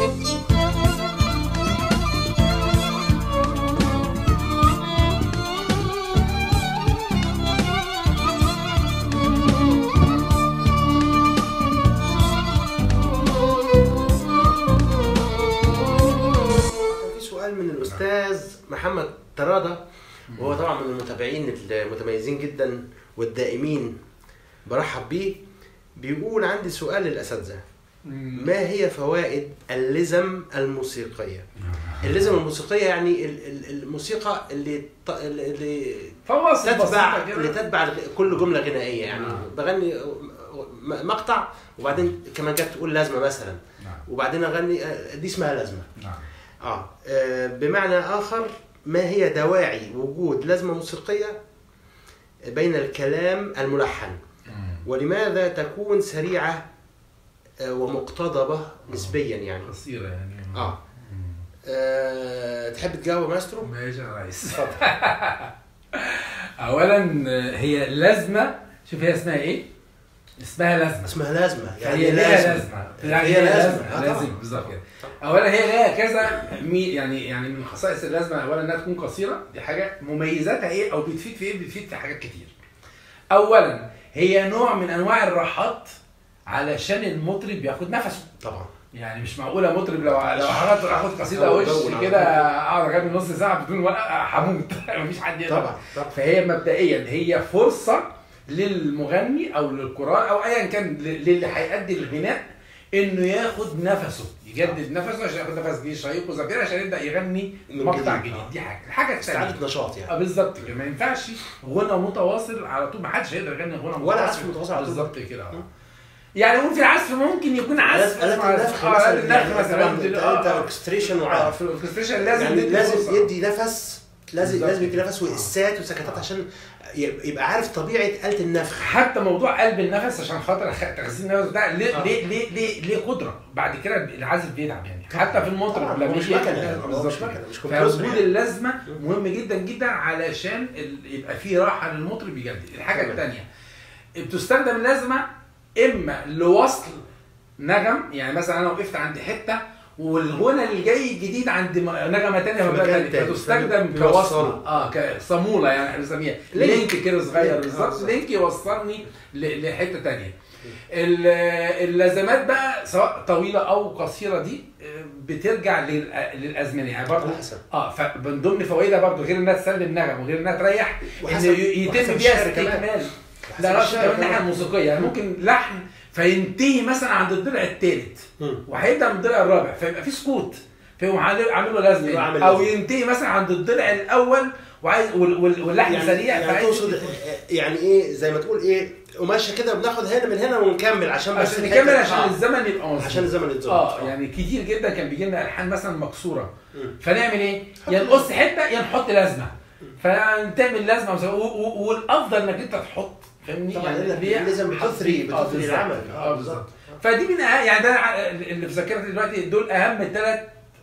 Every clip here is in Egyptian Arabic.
في سؤال من الاستاذ محمد تراده وهو طبعا من المتابعين المتميزين جدا والدائمين برحب بيه بيقول عندي سؤال للاساتذه ما هي فوائد اللزم الموسيقيه؟ اللزم الموسيقيه يعني ال- ال- الموسيقى اللي ط- اللي فواصل تتبع بسيطة كده. اللي تتبع كل جمله غنائيه يعني نعم. بغني م- مقطع وبعدين كمان جت تقول لازمه مثلا نعم وبعدين اغني آه، دي اسمها لازمه نعم آه. آه بمعنى آخر ما هي دواعي وجود لازمة موسيقية بين الكلام الملحن ولماذا تكون سريعة آه ومقتضبة نسبيا يعني قصيرة يعني آه. آه تحب تجاوب ماسترو؟ ماشي يا ريس اتفضل اولا هي لازمه شوف هي اسمها ايه؟ اسمها لازمه اسمها لازمة يعني ليها لازمه يعني هي هي لازمة. لازمه آه، لازم طبعاً. بالظبط كده اولا هي ليها كذا مي يعني يعني من خصائص اللازمه اولا انها تكون قصيره دي حاجه مميزاتها ايه او بتفيد في ايه؟ بتفيد في حاجات كتير. اولا هي نوع من انواع الراحات علشان المطرب ياخد نفسه طبعا يعني مش معقوله مطرب لو لو هاخد اخد قصيده أول وش بأول على كده اقعد اغني نص ساعه بدون ولا هموت مفيش حد يقدر طبعا طبعا فهي مبدئيا هي فرصه للمغني او للقراء او ايا كان ل- للي هيأدي الغناء انه ياخد نفسه يجدد نفسه عشان ياخد نفس جديد شيق وزفير عشان يبدا يغني من مقطع جديد. جديد آه. دي حاجه الحاجه الثانيه استعادة نشاط يعني اه بالظبط كده ما ينفعش غنى متواصل على طول ما حدش هيقدر يغني غنى متواصل ولا عزف متواصل على طول. بالظبط كده اه م. يعني ممكن عزف ممكن يكون عزف آلات اسمه النفخ عزف. آه، آلات مثلا النفخ يعني مثلا طبعا انت انت اه اوركستريشن اه وعارف في الاوركستريشن لازم يعني ندي لازم فرصة. يدي نفس لازم بالظبط. لازم يدي نفس وإسات وسكتات عشان يبقى عارف طبيعة آلة النفخ حتى موضوع قلب النفس عشان خاطر خ- تخزين النفس ده ليه آه. ليه ليه ليه, ليه قدره بعد كده العازف بيتعب يعني حتى في المطرب طبعاً، لما هو مش يجي مكنة يعمل- يعني، هو مش بالظبط مكنة، مش كمبيوتر فوجود يعني. اللازمه مهم جدا جدا علشان ال- يبقى في راحه للمطرب يجدد الحاجه تمام. الثانيه بتستخدم اللازمه اما لوصل نغم يعني مثلا انا وقفت عند حته والغنى اللي جاي الجديد عند م- نغمه ثانيه في مبدا مكان ثاني تاني. فتستخدم بيوصله. كوصله اه كصاموله يعني احنا بنسميها لينك. لينك كده صغير لينك، آه، بالظبط بالظبط. لينك يوصلني ل- لحته ثانيه اللازمات بقى سواء طويله او قصيره دي آه، بترجع لل- للازمنه يعني برضه على حسب. اه فمن ضمن فوائدها برضه غير انها تسلم نغم وغير انها تريح ان وحسب- ي- وحسب يتم بيها الشعر كمان. استكمال وحسب لا لا الشعر كمان الناحيه كمان. الموسيقيه يعني ممكن لحن فينتهي مثلا عند الضلع الثالث مم. وهيبدا من الضلع الرابع فيبقى في سكوت فيقوم عامل عامل له لازمه يبقى عامل او لازمة. ينتهي مثلا عند الضلع الاول وعايز وال- وال- واللحن يعني سريع يعني فعايز تقصد يدخل. يعني ايه زي ما تقول ايه قماشه كده بناخد هنا من هنا ونكمل عشان بس عشان الحتة- نكمل عشان آه. الزمن يبقى مظبوط عشان الزمن يتظبط اه يعني كتير جدا كان بيجي لنا الحان مثلا مكسوره مم. فنعمل ايه؟ حط يا نقص حته يا نحط لازمه فتعمل لازمه وس- و- و- والافضل انك انت تحط فاهمني؟ طبعا يعني لأن ليه لازم بتثري حاطين- آه، بتثري بالظبط. العمل اه بالظبط فدي من أه- يعني ده ع- اللي في ذاكرتي دلوقتي دول اهم ثلاث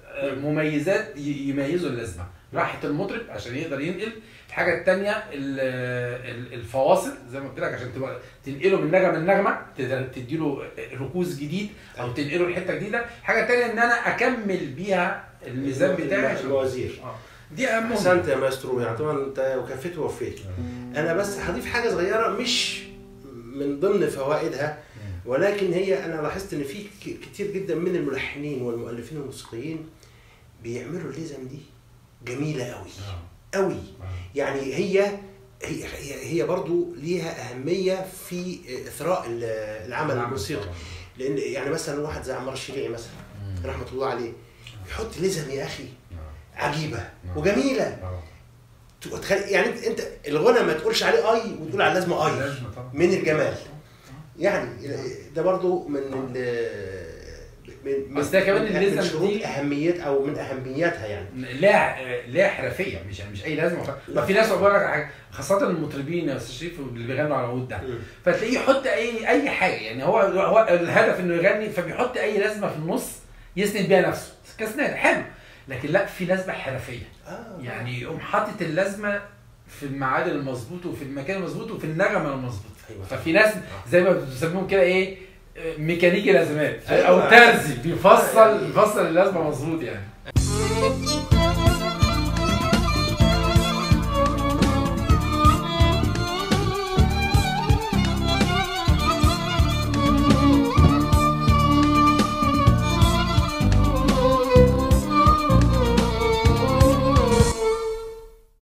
مميزات ي- يميزوا اللازمه راحه المطرب عشان يقدر ينقل الحاجه الثانيه الفواصل زي ما قلت لك عشان تبقى تنقله من نغمه لنغمه تقدر تديله ركوز جديد او تنقله لحته جديده الحاجه الثانيه ان انا اكمل بيها الميزان بتاعي عشان- الموازير آه. دي اهم احسنت يا ماسترو يعني طبعا انت وكفيت ووفيت انا بس هضيف حاجه صغيره مش من ضمن فوائدها ولكن هي انا لاحظت ان في ك- كتير جدا من الملحنين والمؤلفين الموسيقيين بيعملوا اللزم دي جميله قوي قوي يعني هي هي هي, هي برضو ليها اهميه في اثراء ال- العمل الموسيقي لان يعني مثلا واحد زي عمار الشريعي مثلا رحمه الله عليه يحط لزم يا اخي عجيبه وجميله تخيل يعني انت انت الغنى ما تقولش عليه اي وتقول على اللازمه اي لازمة طبعا. من الجمال يعني ده برضو من ال من من بس ده كمان من- اللزم من شروط دي- اهميت او من اهميتها يعني لا لا حرفيه مش مش اي لازمه ما في ناس بقول لك على حاجه خاصه المطربين يا استاذ شريف اللي بيغنوا على العود ده مم. فتلاقيه يحط اي اي حاجه يعني هو هو الهدف انه يغني فبيحط اي لازمه في النص يسند بيها نفسه كسناد حلو لكن لا في لازمه حرفيه آه. يعني يقوم حاطط اللازمه في المعادن المظبوط وفي المكان المظبوط وفي النغمه المظبوط أيوة. ففي ناس زي ما بتسميهم كده ايه ميكانيكي لازمات أيوة. او ترزي بيفصل يعني- بيفصل اللازمه مظبوط يعني